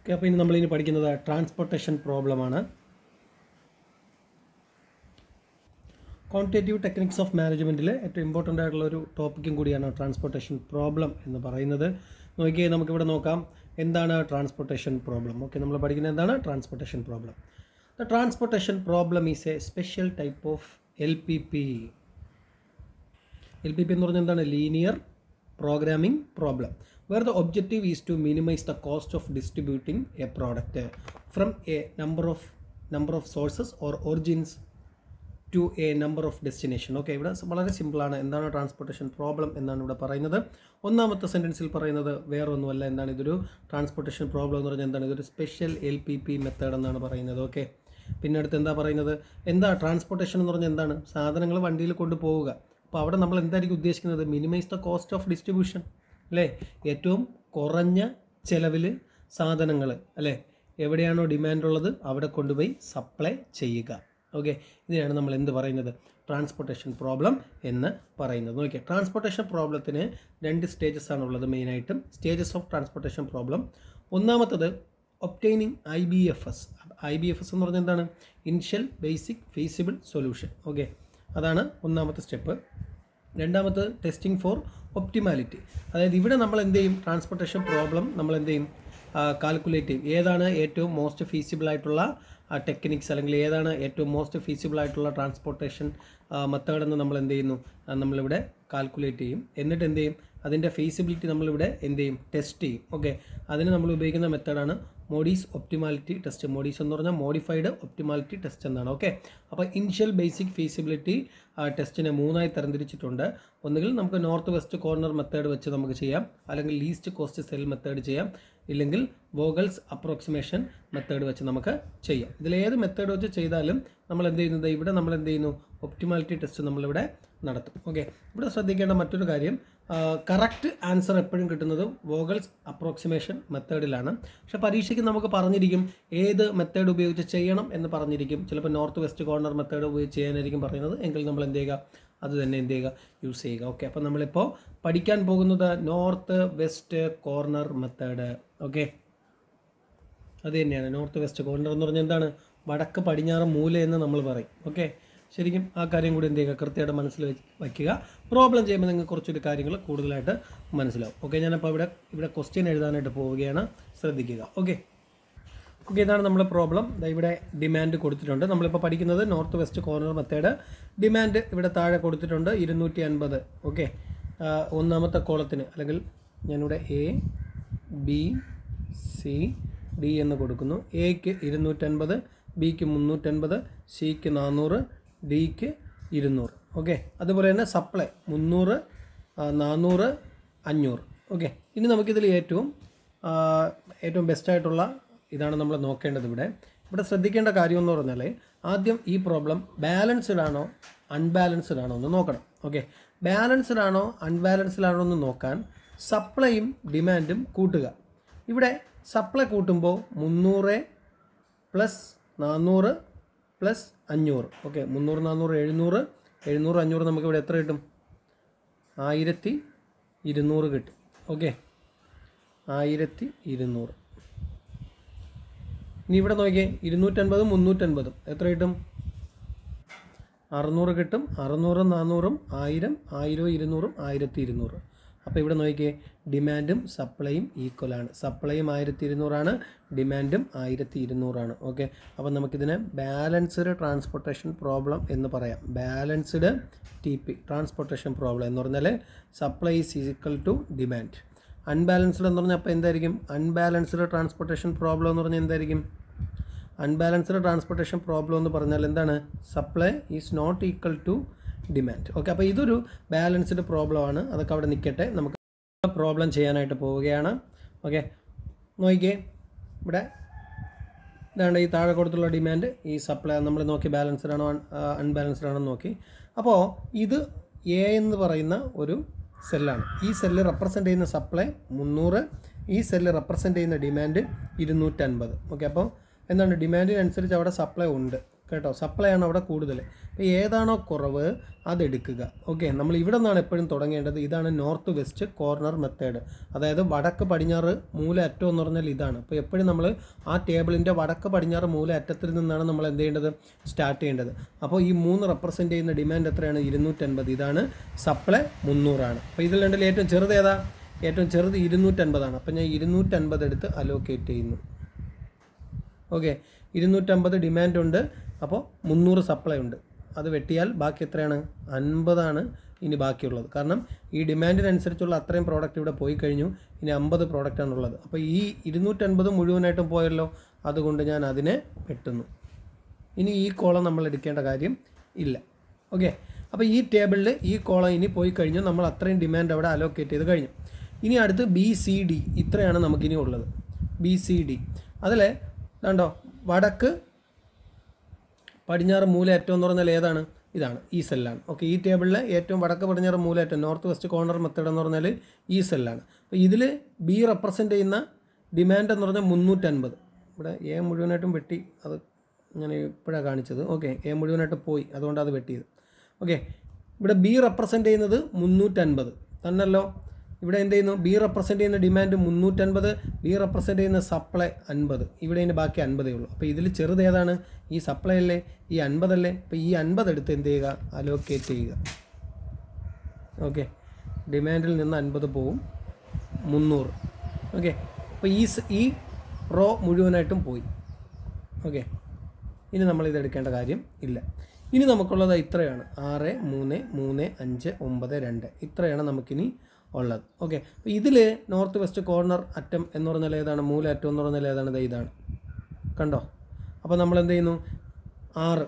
okay അപ്പോൾ ഇനി നമ്മളിനി പഠിക്കുന്നത് ട്രാൻസ്പോർട്ടേഷൻ പ്രോബ്ലമാണ് ക്വാണ്ടിറ്റേറ്റീവ് ടെക്നിക്സ് ഓഫ് മാനേജ്മെൻറ്റിൽ ഏറ്റവും ഇമ്പോർട്ടൻ്റ് ആയിട്ടുള്ള ഒരു ടോപ്പിക്കും കൂടിയാണ് ട്രാൻസ്പോർട്ടേഷൻ പ്രോബ്ലം എന്ന് പറയുന്നത് നോക്കിയേ നമുക്കിവിടെ നോക്കാം എന്താണ് ട്രാൻസ്പോർട്ടേഷൻ പ്രോബ്ലം ഓക്കെ നമ്മൾ പഠിക്കുന്നത് എന്താണ് transportation problem the transportation problem is a special type of L P P L P P എന്ന് പറഞ്ഞാൽ എന്താണ് linear programming problem where the objective is to minimize the cost of distributing a product from a number of number of sources or origins to a number of destination okay ഇവിടെ വളരെ സിമ്പിളാണ് എന്താണ് transportation problem എന്നാണ് ഇവിടെ പറയുന്നത് ഒന്നാമത്തെ സെൻറ്റൻസിൽ പറയുന്നത് വേറെ ഒന്നുമല്ല എന്താണ് ഇതൊരു ട്രാൻസ്പോർട്ടേഷൻ പ്രോബ്ലം എന്ന് പറഞ്ഞാൽ എന്താണ് ഇതൊരു special L P P method എന്നാണ് പറയുന്നത് ഓക്കെ പിന്നെ അടുത്ത് എന്താ പറയുന്നത് എന്താ ട്രാൻസ്പോർട്ടേഷൻ എന്ന് പറഞ്ഞാൽ എന്താണ് സാധനങ്ങൾ വണ്ടിയിൽ കൊണ്ടുപോവുക അപ്പോൾ അവിടെ നമ്മൾ എന്തായിരിക്കും ഉദ്ദേശിക്കുന്നത് minimize the cost of distribution അല്ലേ ഏറ്റവും കുറഞ്ഞ ചിലവിൽ സാധനങ്ങൾ അല്ലേ എവിടെയാണോ ഡിമാൻഡ് ഉള്ളത് അവിടെ കൊണ്ടുപോയി സപ്ലൈ ചെയ്യുക ഓക്കെ ഇതിനാണ് നമ്മൾ എന്ത് പറയുന്നത് ട്രാൻസ്പോർട്ടേഷൻ പ്രോബ്ലം എന്ന് പറയുന്നത് ഓക്കെ ട്രാൻസ്പോർട്ടേഷൻ പ്രോബ്ലത്തിന് രണ്ട് സ്റ്റേജസ് ആണ് ഉള്ളത് മെയിനായിട്ടും സ്റ്റേജസ് ഓഫ് ട്രാൻസ്പോർട്ടേഷൻ പ്രോബ്ലം ഒന്നാമത്തത് obtaining I B F S I B F S എന്ന് പറഞ്ഞാൽ എന്താണ് initial basic feasible solution okay അതാണ് ഒന്നാമത്തെ സ്റ്റെപ്പ് രണ്ടാമത് ടെസ്റ്റിംഗ് ഫോർ ഒപ്റ്റിമാലിറ്റി അതായത് ഇവിടെ നമ്മൾ എന്ത് ചെയ്യും ട്രാൻസ്പോർട്ടേഷൻ പ്രോബ്ലം നമ്മൾ എന്ത് ചെയ്യും കാൽക്കുലേറ്റ് ചെയ്യും ഏതാണ് ഏറ്റവും മോസ്റ്റ് ഫീസിബിൾ ആയിട്ടുള്ള ടെക്നിക്സ് അല്ലെങ്കിൽ ഏതാണ് ഏറ്റവും മോസ്റ്റ് ഫീസിബിൾ ആയിട്ടുള്ള ട്രാൻസ്പോർട്ടേഷൻ മെത്തേഡ് എന്ന് നമ്മൾ എന്ത് ചെയ്യുന്നു ആ, നമ്മളിവിടെ കാൽക്കുലേറ്റ് ചെയ്യും എന്നിട്ട് എന്ത് ചെയ്യും അതിൻ്റെ ഫീസിബിലിറ്റി നമ്മളിവിടെ എന്ത് ചെയ്യും ടെസ്റ്റ് ചെയ്യും ഓക്കെ അതിന് നമ്മൾ ഉപയോഗിക്കുന്ന മെത്തേഡാണ് മോഡീസ് ഒപ്റ്റിമാലിറ്റി ടെസ്റ്റ് മോഡീസ് എന്ന് പറഞ്ഞാൽ മോഡിഫൈഡ് ഒപ്റ്റിമാലിറ്റി ടെസ്റ്റ് എന്നാണ് ഓക്കെ അപ്പോൾ ഇനിഷ്യൽ ബേസിക് ഫീസിബിലിറ്റി ടെസ്റ്റിനെ മൂന്നായി തരംതിരിച്ചിട്ടുണ്ട് ഒന്നുകിൽ നമുക്ക് നോർത്ത് വെസ്റ്റ് കോർണർ മെത്തേഡ് വെച്ച് നമുക്ക് ചെയ്യാം അല്ലെങ്കിൽ ലീസ്റ്റ് കോസ്റ്റ് സെൽ മെത്തേഡ് ചെയ്യാം ഇല്ലെങ്കിൽ വോഗൽസ് അപ്രോക്സിമേഷൻ മെത്തേഡ് വെച്ച് നമുക്ക് ചെയ്യാം ഇതിലേത് മെത്തേഡ് വെച്ച് ചെയ്താലും നമ്മൾ എന്ത് ചെയ്യുന്നത് ഇവിടെ നമ്മൾ എന്ത് ചെയ്യുന്നു ഒപ്റ്റിമാലിറ്റി ടെസ്റ്റ് നമ്മളിവിടെ നടത്തും ഓക്കെ ഇവിടെ ശ്രദ്ധിക്കേണ്ട മറ്റൊരു കാര്യം കറക്റ്റ് ആൻസർ എപ്പോഴും കിട്ടുന്നത് വോഗൽസ് അപ്രോക്സിമേഷൻ മെത്തേഡിലാണ് പക്ഷെ പരീക്ഷയ്ക്ക് നമുക്ക് പറഞ്ഞിരിക്കും ഏത് മെത്തേഡ് ഉപയോഗിച്ച് ചെയ്യണം എന്ന് പറഞ്ഞിരിക്കും ചിലപ്പോൾ നോർത്ത് വെസ്റ്റ് കോർണർ മെത്തേഡ് ഉപയോഗിച്ച് ചെയ്യാനായിരിക്കും പറയുന്നത് എങ്കിൽ നമ്മൾ എന്ത് ചെയ്യുക അത് തന്നെ എന്ത് ചെയ്യുക യൂസ് ചെയ്യുക ഓക്കെ അപ്പോൾ നമ്മളിപ്പോൾ പഠിക്കാൻ പോകുന്നത് north west corner method okay അത് തന്നെയാണ് നോർത്ത് വെസ്റ്റ് കോർണർ എന്ന് പറഞ്ഞാൽ എന്താണ് വടക്ക് പടിഞ്ഞാറ് മൂല എന്ന് നമ്മൾ പറയും ഓക്കെ ശരിക്കും ആ കാര്യം കൂടി എന്ത് ചെയ്യുക കൃത്യമായിട്ട് മനസ്സിൽ വെച്ച് വയ്ക്കുക പ്രോബ്ലം ചെയ്യുമ്പോൾ നിങ്ങൾക്ക് കുറച്ചൊരു കാര്യങ്ങൾ കൂടുതലായിട്ട് മനസ്സിലാവും ഓക്കെ ഞാനപ്പോൾ ഇവിടെ ഇവിടെ ക്വസ്റ്റ്യൻ എഴുതാനായിട്ട് പോവുകയാണ് ശ്രദ്ധിക്കുക ഓക്കെ ഓക്കെ ഇതാണ് നമ്മുടെ പ്രോബ്ലം ദാ ഇവിടെ ഡിമാൻഡ് കൊടുത്തിട്ടുണ്ട് നമ്മളിപ്പോൾ പഠിക്കുന്നത് north west corner method demand ഇവിടെ താഴെ കൊടുത്തിട്ടുണ്ട് ഇരുന്നൂറ്റി അൻപത് ഓക്കെ ഒന്നാമത്തെ കോളത്തിന് അല്ലെങ്കിൽ ഞാനിവിടെ എ ബി സി ഡി എന്ന് കൊടുക്കുന്നു എക്ക് ഇരുന്നൂറ്റൻപത് ബിക്ക് മുന്നൂറ്റൻപത് സിക്ക് നാനൂറ് ഡിക്ക് ഇരുന്നൂറ് ഓക്കെ അതുപോലെ തന്നെ സപ്ലൈ മുന്നൂറ് ആ, നാനൂറ് അഞ്ഞൂറ് ഓക്കെ ഇനി നമുക്കിതിൽ ഏറ്റവും ആ, ഏറ്റവും ബെസ്റ്റായിട്ടുള്ള ഇതാണ് നമ്മൾ നോക്കേണ്ടത് ഇവിടെ ഇവിടെ ശ്രദ്ധിക്കേണ്ട കാര്യം എന്ന് പറഞ്ഞാൽ ആദ്യം ഈ പ്രോബ്ലം ബാലൻസ്ഡ് ആണോ അൺബാലൻസ്ഡ് ആണോ എന്ന് നോക്കണം ഓക്കെ ബാലൻസ്ഡ് ആണോ അൺബാലൻസ്ഡ് ആണോ എന്ന് നോക്കാൻ സപ്ലൈയും ഡിമാൻഡും കൂട്ടുക ഇവിടെ സപ്ലൈ കൂട്ടുമ്പോൾ മുന്നൂറ് പ്ലസ് നാനൂറ് പ്ലസ് അഞ്ഞൂറ് ഓക്കെ മുന്നൂറ് നാനൂറ് എഴുന്നൂറ് എഴുന്നൂറ് അഞ്ഞൂറ് നമുക്ക് ഇവിടെ എത്ര കിട്ടും ആയിരത്തി ഇരുന്നൂറ് കിട്ടും ഓക്കെ ആയിരത്തി ഇരുന്നൂറ് ഇനി ഇവിടെ നോക്കിയേ ഇരുന്നൂറ്റൻപതും മുന്നൂറ്റൻപതും എത്ര കിട്ടും അറുന്നൂറ് കിട്ടും അറുന്നൂറും നാനൂറും ആയിരം ആയിരവും ഇരുന്നൂറും ആയിരത്തി ഇരുന്നൂറ് അപ്പോൾ ഇവിടെ നോക്കിയേ ഡിമാൻഡും സപ്ലൈയും ഈക്വലാണ് സപ്ലൈയും ആയിരത്തി ഇരുന്നൂറാണ് ഡിമാൻഡും ആയിരത്തി ഇരുന്നൂറാണ് ഓക്കെ അപ്പോൾ നമുക്കിതിനെ ബാലൻസ്ഡ് ട്രാൻസ്പോർട്ടേഷൻ പ്രോബ്ലം എന്ന് പറയാം balanced T P transportation problem എന്ന് പറഞ്ഞാൽ supply is equal to demand unbalanced എന്ന് പറഞ്ഞാൽ അപ്പോൾ എന്തായിരിക്കും അൺബാലൻസ്ഡ് ട്രാൻസ്പോർട്ടേഷൻ പ്രോബ്ലം എന്ന് പറഞ്ഞാൽ എന്തായിരിക്കും അൺബാലൻസ്ഡ് ട്രാൻസ്പോർട്ടേഷൻ പ്രോബ്ലം എന്ന് പറഞ്ഞാൽ എന്താണ് supply is not equal to demand okay അപ്പോൾ ഇതൊരു ബാലൻസ്ഡ് പ്രോബ്ലം ആണ് അതൊക്കെ അവിടെ നിൽക്കട്ടെ നമുക്ക് പ്രോബ്ലം ചെയ്യാനായിട്ട് പോവുകയാണ് ഓക്കെ നോക്കിക്കേ ഇവിടെ ഇതാണ് ഈ താഴെ കൊടുത്തുള്ള ഡിമാൻഡ് ഈ സപ്ലൈ നമ്മൾ നോക്കി ബാലൻസ്ഡ് ആണോ അൺബാലൻസ്ഡ് ആണോ എന്ന് നോക്കി അപ്പോൾ ഇത് എ എന്ന് പറയുന്ന ഒരു സെല്ലാണ് ഈ സെല്ല് റെപ്രസെൻ്റ് ചെയ്യുന്ന സപ്ലൈ മുന്നൂറ് ഈ സെല്ല് റെപ്രസെൻ്റ് ചെയ്യുന്ന ഡിമാൻഡ് ഇരുന്നൂറ്റൻപത് ഓക്കെ അപ്പോൾ എന്താണ് ഡിമാൻഡിനനുസരിച്ച് അവിടെ സപ്ലൈ ഉണ്ട് കേട്ടോ സപ്ലൈ ആണ് അവിടെ കൂടുതൽ അപ്പോൾ ഏതാണോ കുറവ് അതെടുക്കുക ഓക്കെ നമ്മൾ ഇവിടെ നിന്നാണ് എപ്പോഴും തുടങ്ങേണ്ടത് ഇതാണ് നോർത്ത് വെസ്റ്റ് കോർണർ മെത്തേഡ് അതായത് വടക്ക് പടിഞ്ഞാറ് മൂല അറ്റം എന്ന് പറഞ്ഞാൽ ഇതാണ് അപ്പോൾ എപ്പോഴും നമ്മൾ ആ ടേബിളിൻ്റെ വടക്ക് പടിഞ്ഞാറ് മൂല അറ്റത്തിൽ നിന്നാണ് നമ്മൾ എന്ത് ചെയ്യേണ്ടത് സ്റ്റാർട്ട് ചെയ്യേണ്ടത് അപ്പോൾ ഈ മൂന്ന് റെപ്രസെൻറ്റ് ചെയ്യുന്ന ഡിമാൻഡ് എത്രയാണ് ഇരുന്നൂറ്റൻപത് ഇതാണ് സപ്ലൈ മുന്നൂറാണ് അപ്പോൾ ഇതിൽ രണ്ടിൽ ഏറ്റവും ചെറുത് ഏതാ ഏറ്റവും ചെറുത് ഇരുന്നൂറ്റൻപതാണ് അപ്പോൾ ഞാൻ ഇരുന്നൂറ്റൻപത് എടുത്ത് അലോക്കേറ്റ് ചെയ്യുന്നു ഓക്കെ ഇരുന്നൂറ്റമ്പത് ഡിമാൻഡ് ഉണ്ട് അപ്പോൾ മുന്നൂറ് സപ്ലൈ ഉണ്ട് അത് വെട്ടിയാൽ ബാക്കി എത്രയാണ് അൻപതാണ് ഇനി ബാക്കിയുള്ളത് കാരണം ഈ ഡിമാൻഡിനനുസരിച്ചുള്ള അത്രയും പ്രോഡക്റ്റ് ഇവിടെ പോയി കഴിഞ്ഞു ഇനി അമ്പത് പ്രോഡക്റ്റാണുള്ളത് അപ്പോൾ ഈ ഇരുന്നൂറ്റൻപത് മുഴുവനായിട്ടും പോയല്ലോ അതുകൊണ്ട് ഞാൻ അതിനെ വെട്ടുന്നു ഇനി ഈ കോളം നമ്മൾ എടുക്കേണ്ട കാര്യം ഇല്ല ഓക്കെ അപ്പോൾ ഈ ടേബിളിൽ ഈ കോളം ഇനി പോയി കഴിഞ്ഞു നമ്മൾ അത്രയും ഡിമാൻഡ് അവിടെ അലോക്കേറ്റ് ചെയ്ത് കഴിഞ്ഞു ഇനി അടുത്ത് ബി സി ഡി ഇത്രയാണ് നമുക്കിനി ഉള്ളത് ബി സി ഡി അതിൽ കണ്ടോ വടക്ക് പടിഞ്ഞാറ് മൂലയറ്റം എന്ന് പറഞ്ഞാൽ ഏതാണ് ഇതാണ് ഈ സെല്ലാണ് ഓക്കെ ഈ ടേബിളിൽ ഏറ്റവും വടക്ക് പടിഞ്ഞാറ് മൂലയറ്റം നോർത്ത് വെസ്റ്റ് കോർണർ മെത്തേഡ് എന്ന് പറഞ്ഞാൽ ഈ സെല്ലാണ് അപ്പോൾ ഇതിൽ ബി റെപ്രസെൻ്റ് ചെയ്യുന്ന ഡിമാൻഡ് എന്ന് പറഞ്ഞാൽ മുന്നൂറ്റൻപത് ഇവിടെ എ മുഴുവനായിട്ടും വെട്ടി അത് ഞാൻ ഇപ്പോഴാണ് കാണിച്ചത് ഓക്കെ എ മുഴുവനായിട്ട് പോയി അതുകൊണ്ട് അത് വെട്ടിയത് ഓക്കെ ഇവിടെ ബി റെപ്രസെൻ്റ് ചെയ്യുന്നത് മുന്നൂറ്റൻപത് തന്നല്ലോ ഇവിടെ എന്ത് ചെയ്യുന്നു ബി റെപ്രസെൻ്റ് ചെയ്യുന്ന ഡിമാൻഡ് മുന്നൂറ്റൻപത് ബി റെപ്രസെൻ്റ് ചെയ്യുന്ന സപ്ലൈ അൻപത് ഇവിടെ ഇതിന് ബാക്കി അൻപതേ ഉള്ളൂ അപ്പോൾ ഇതിൽ ചെറുത് ഏതാണ് ഈ സപ്ലൈ അല്ലേ ഈ അൻപതല്ലേ അപ്പോൾ ഈ അൻപത് എടുത്ത് എന്ത് ചെയ്യുക അലോക്കേറ്റ് ചെയ്യുക ഓക്കെ ഡിമാൻഡിൽ നിന്ന് അൻപത് പോവും മുന്നൂറ് ഓക്കെ അപ്പോൾ ഈ സ് ഈ റോ മുഴുവനായിട്ടും പോയി ഓക്കെ ഇനി നമ്മൾ ഇത് എടുക്കേണ്ട കാര്യം ഇല്ല ഇനി നമുക്കുള്ളത് ഇത്രയാണ് ആറ് മൂന്ന് മൂന്ന് അഞ്ച് ഒമ്പത് രണ്ട് ഇത്രയാണ് നമുക്കിനി ഉള്ളത് ഓക്കെ അപ്പോൾ ഇതിൽ നോർത്ത് വെസ്റ്റ് കോർണർ അറ്റം എന്ന് പറഞ്ഞാൽ ഏതാണ് മൂല അറ്റം എന്ന് പറഞ്ഞാൽ ഏതാണ് ദേ ഇതാണ് കണ്ടോ അപ്പോൾ നമ്മൾ എന്ത് ചെയ്യുന്നു ആറ്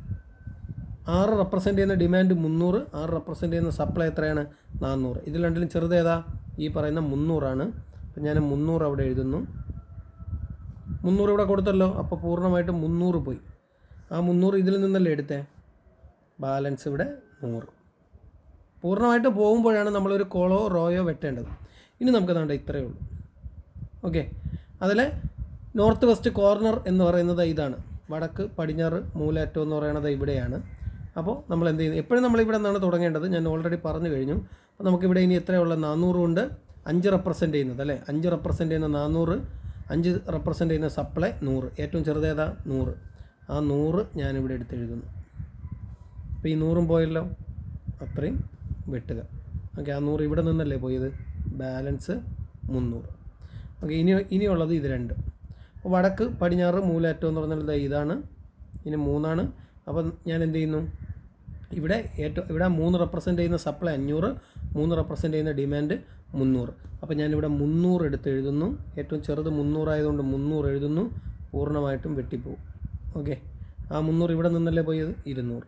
ആറ് റെപ്രസെൻ്റ് ചെയ്യുന്ന ഡിമാൻഡ് മുന്നൂറ് ആറ് റെപ്രസെൻ്റ് ചെയ്യുന്ന സപ്ലൈ എത്രയാണ് നാനൂറ് ഇതിൽ രണ്ടിലും ചെറുത് ഏതാ ഈ പറയുന്ന മുന്നൂറാണ് അപ്പം ഞാൻ മുന്നൂറ് അവിടെ എഴുതുന്നു മുന്നൂറ് ഇവിടെ കൊടുത്തല്ലോ അപ്പോൾ പൂർണ്ണമായിട്ടും മുന്നൂറ് പോയി ആ മുന്നൂറ് ഇതിൽ നിന്നല്ലേ എടുത്തേ ബാലൻസ് ഇവിടെ നൂറ് പൂർണ്ണമായിട്ട് പോകുമ്പോഴാണ് നമ്മളൊരു കോളോ റോയോ വെട്ടേണ്ടത് ഇനി നമുക്ക് വേണ്ട ഇത്രയേ ഉള്ളൂ ഓക്കെ അതിൽ നോർത്ത് വെസ്റ്റ് കോർണർ എന്ന് പറയുന്നത് ഇതാണ് വടക്ക് പടിഞ്ഞാറ് മൂലയറ്റം എന്ന് പറയുന്നത് ഇവിടെയാണ് അപ്പോൾ നമ്മൾ എന്ത് ചെയ്യുന്നു എപ്പോഴും നമ്മൾ ഇവിടെ നിന്നാണ് തുടങ്ങേണ്ടത് ഞാൻ ഓൾറെഡി പറഞ്ഞു കഴിഞ്ഞു അപ്പോൾ നമുക്കിവിടെ ഇനി എത്രയുള്ള നാനൂറും ഉണ്ട് അഞ്ച് റെപ്രസെൻറ്റ് ചെയ്യുന്നത് അല്ലേ അഞ്ച് റെപ്രസെൻറ്റ് ചെയ്യുന്ന നാനൂറ് അഞ്ച് റെപ്രസെൻറ്റ് ചെയ്യുന്ന സപ്ലൈ നൂറ് ഏറ്റവും ചെറുതേതാ നൂറ് ആ നൂറ് ഞാനിവിടെ എടുത്ത് എഴുതുന്നു അപ്പോൾ ഈ നൂറും പോയല്ലോ അത്രയും വെട്ടുക ഓക്കെ ആ നൂറ് ഇവിടെ നിന്നല്ലേ പോയത് ബാലൻസ് മുന്നൂറ് ഓക്കെ ഇനി ഇനിയുള്ളത് ഇത് രണ്ട് അപ്പോൾ വടക്ക് പടിഞ്ഞാറ് മൂലയറ്റം എന്ന് പറഞ്ഞാൽ ദേ ഇതാണ് ഇനി മൂന്നാണ് അപ്പം ഞാൻ എന്ത് ചെയ്യുന്നു ഇവിടെ ഏറ്റവും ഇവിടെ മൂന്ന് റെപ്രസെൻ്റ് ചെയ്യുന്ന സപ്ലൈ അഞ്ഞൂറ് മൂന്ന് റെപ്രസെൻ്റ് ചെയ്യുന്ന ഡിമാൻഡ് മുന്നൂറ് അപ്പോൾ ഞാനിവിടെ മുന്നൂറ് എടുത്ത് എഴുതുന്നു ഏറ്റവും ചെറുത് മുന്നൂറായതുകൊണ്ട് മുന്നൂറ് എഴുതുന്നു പൂർണ്ണമായിട്ടും വെട്ടിപ്പോവും ഓക്കെ ആ മുന്നൂറ് ഇവിടെ നിന്നല്ലേ പോയത് ഇരുന്നൂറ്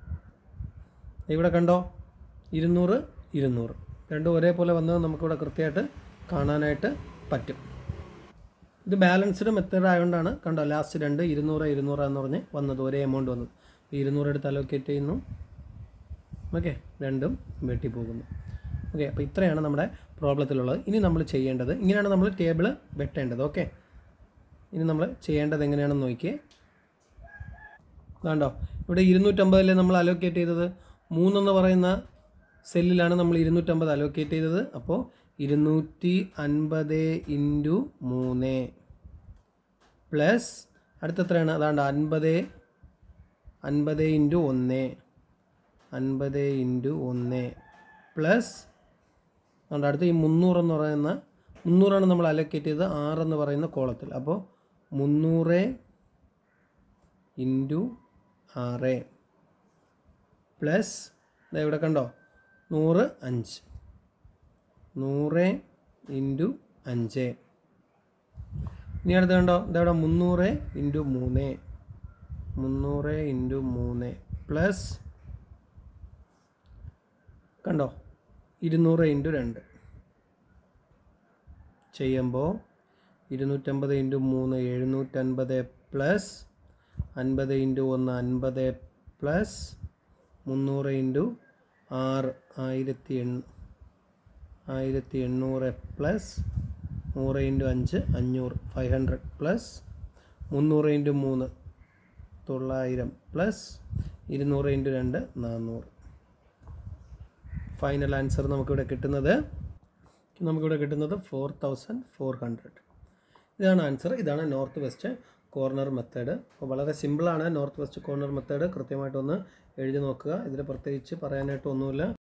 ഇവിടെ കണ്ടോ ഇരുന്നൂറ് ഇരുന്നൂറ് രണ്ടും ഒരേപോലെ വന്നത് നമുക്കിവിടെ കൃത്യമായിട്ട് കാണാനായിട്ട് പറ്റും ഇത് ബാലൻസ്ഡ് മെത്തേഡ് ആയതുകൊണ്ടാണ് കണ്ടോ ലാസ്റ്റ് രണ്ട് ഇരുന്നൂറ് ഇരുന്നൂറ് എന്ന് പറഞ്ഞ് വന്നത് ഒരേ എമൗണ്ട് വന്നത് അപ്പോൾ ഇരുന്നൂറ് എടുത്ത് അലോക്കേറ്റ് ചെയ്യുന്നു ഓക്കെ രണ്ടും വെട്ടിപ്പോകുന്നു ഓക്കെ അപ്പോൾ ഇത്രയാണ് നമ്മുടെ പ്രോബ്ലത്തിലുള്ളത് ഇനി നമ്മൾ ചെയ്യേണ്ടത് ഇങ്ങനെയാണ് നമ്മൾ ടേബിൾ വെട്ടേണ്ടത് ഓക്കെ ഇനി നമ്മൾ ചെയ്യേണ്ടത് എങ്ങനെയാണെന്ന് നോക്കിയേ ഇതാണ്ടോ ഇവിടെ ഇരുന്നൂറ്റമ്പതിലെ നമ്മൾ അലോക്കേറ്റ് ചെയ്തത് മൂന്നെന്ന് പറയുന്ന സെല്ലിലാണ് നമ്മൾ ഇരുന്നൂറ്റമ്പത് അലോക്കേറ്റ് ചെയ്തത് അപ്പോൾ ഇരുന്നൂറ്റി അൻപത് ഇൻറ്റു മൂന്ന് പ്ലസ് അടുത്ത എത്രയാണ് അതാണ്ട് അൻപത് അൻപത് ഇൻറ്റു ഒന്ന് അൻപത് ഇൻറ്റു ഒന്ന് പ്ലസ് അതുകൊണ്ട് അടുത്ത ഈ മുന്നൂറെന്ന് പറയുന്ന മുന്നൂറാണ് നമ്മൾ അലോക്കേറ്റ് ചെയ്തത് ആറെന്ന് പറയുന്ന കോളത്തിൽ അപ്പോൾ മുന്നൂറ് ഇൻറ്റു ആറ് പ്ലസ് ഇതാ ഇവിടെ കണ്ടോ നൂറ് അഞ്ച് നൂറ് ഇൻറ്റു അഞ്ച് ഇനി അടുത്ത് കണ്ടോ ഇതവിടെ മുന്നൂറ് ഇൻറ്റു മൂന്ന് മുന്നൂറ് ഇൻറ്റു മൂന്ന് പ്ലസ് കണ്ടോ ഇരുന്നൂറ് ഇൻറ്റു രണ്ട് ചെയ്യുമ്പോൾ ഇരുന്നൂറ്റമ്പത് ഇൻറ്റു മൂന്ന് എഴുന്നൂറ്റൻപത് പ്ലസ് അൻപത് ഇൻറ്റു ഒന്ന് അൻപത് പ്ലസ് മുന്നൂറ് ഇൻറ്റു ആറ് ആയിരത്തി എണ്ണ ആയിരത്തി എണ്ണൂറ് പ്ലസ് നൂറ് ഇൻറ്റു അഞ്ച് അഞ്ഞൂറ് ഫൈവ് ഹൺഡ്രഡ് പ്ലസ് മുന്നൂറ് ഇൻറ്റു മൂന്ന് തൊള്ളായിരം പ്ലസ് ഇരുന്നൂറ് ഇൻറ്റു രണ്ട് നാനൂറ് ഫൈനൽ ആൻസർ നമുക്കിവിടെ കിട്ടുന്നത് നമുക്കിവിടെ കിട്ടുന്നത് ഫോർ തൗസൻഡ് ഫോർ ഹൺഡ്രഡ് ഇതാണ് ആൻസർ ഇതാണ് നോർത്ത് വെസ്റ്റ് കോർണർ മെത്തേഡ് അപ്പോൾ വളരെ സിമ്പിളാണ് നോർത്ത് വെസ്റ്റ് കോർണർ മെത്തേഡ് കൃത്യമായിട്ടൊന്ന് എഴുതി നോക്കുക ഇതിൽ പ്രത്യേകിച്ച് പറയാനായിട്ടൊന്നുമില്ല